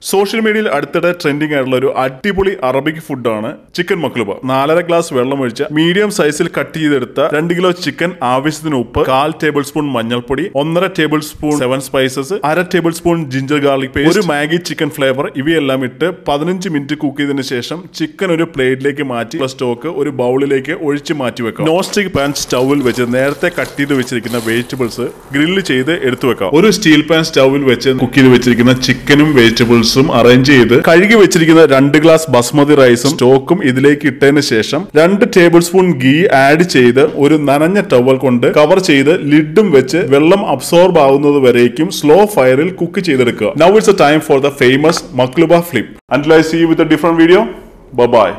social മീഡിയയിൽ അടുത്തിടെ trending ആയിട്ടുള്ള ഒരു അടിപൊളി അറബിക് ഫുഡാണ് ചിക്കൻ മക്ലുബ നാലര ഗ്ലാസ് വെള്ളം ഒഴിച്ച മീഡിയം സൈസിൽ കട്ട് ചെയ്തെടുത്ത രണ്ട് കിലോ ചിക്കൻ ആവശ്യത്തിന് ഉപ്പ് കാൽ ടേബിൾ സ്പൂൺ മഞ്ഞൾപ്പൊടി ഒന്നര ടേബിൾ സ്പൂൺ സെവൻ സ്പൈസസ് അര tablespoon ginger garlic paste ഒരു മാഗി ചിക്കൻ ഫ്ലേവർ ഇവയെല്ലാം ഇട്ട് പതിനഞ്ച് മിനിറ്റ് കുക്ക് ചെയ്തതിനു ശേഷം ചിക്കൻ ഒരു പ്ലേറ്റിലേക്ക് മാറ്റി സ്റ്റോക്ക് ഒരു ബൗളിലേക്ക് ഒഴിച്ച് മാറ്റി വെക്കാം നോൺ സ്റ്റിക് പാൻ സ്റ്റൗവിൽ വെച്ച് നേരത്തെ കട്ട് ചെയ്ത് വെച്ചിരിക്കുന്ന വെജിറ്റബിൾസ് ഗ്രില്ല് ചെയ്ത് എടുത്തു വെക്കാം ഒരു സ്റ്റീൽ പാൻ സ്റ്റൗവിൽ വെച്ച് കുക്ക് ചെയ്ത് വെച്ചിരിക്കുന്ന ചിക്കനും വെജിറ്റബിൾസും അറേഞ്ച് ചെയ്ത് കഴുകി വെച്ചിരിക്കുന്ന രണ്ട് ഗ്ലാസ് ബസ്മതി റൈസും സ്റ്റോക്കും ഇതിലേക്ക് ഇട്ടതിന് ശേഷം രണ്ട് ടേബിൾ സ്പൂൺ ഗീ ആഡ് ചെയ്ത് ഒരു നനഞ്ഞ ടവൽ കൊണ്ട് കവർ ചെയ്ത് ലിഡും വെച്ച് വെള്ളം അബ്സോർബ് ആവുന്നത് വരേക്കും സ്ലോ ഫയറിൽ കുക്ക് ചെയ്തെടുക്കുക now it's a time for the famous maqluba flip until I see with a different video by